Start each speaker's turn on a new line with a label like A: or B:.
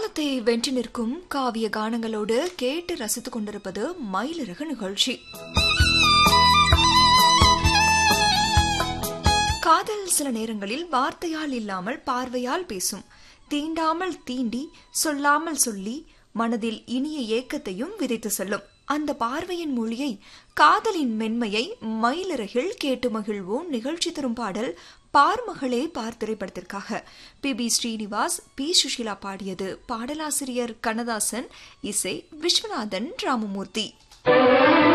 A: காலத்தை வென்று நிற்கும் காவிய கானங்களோடு கேட்டு ரசித்துக் கொண்டிருப்பது மயிலிறகு நிகழ்ச்சி காதல் சில நேரங்களில் வார்த்தையால் இல்லாமல் பார்வையால் பேசும் தீண்டாமல் தீண்டி சொல்லாமல் சொல்லி மனதில் இனிய ஏக்கத்தையும் விதைத்து செல்லும் அந்த பார்வையின் மொழியை காதலின் மென்மையை மயிலிறகில் கேட்டு மகிழ்வோம் நிகழ்ச்சி தரும் பாடல் பார்மகளே பார் திரைப்படத்திற்காக P B Srinivas P Sushila பாடியது பாடலாசிரியர் கண்ணதாசன் இசை விஸ்வநாதன் ராமமூர்த்தி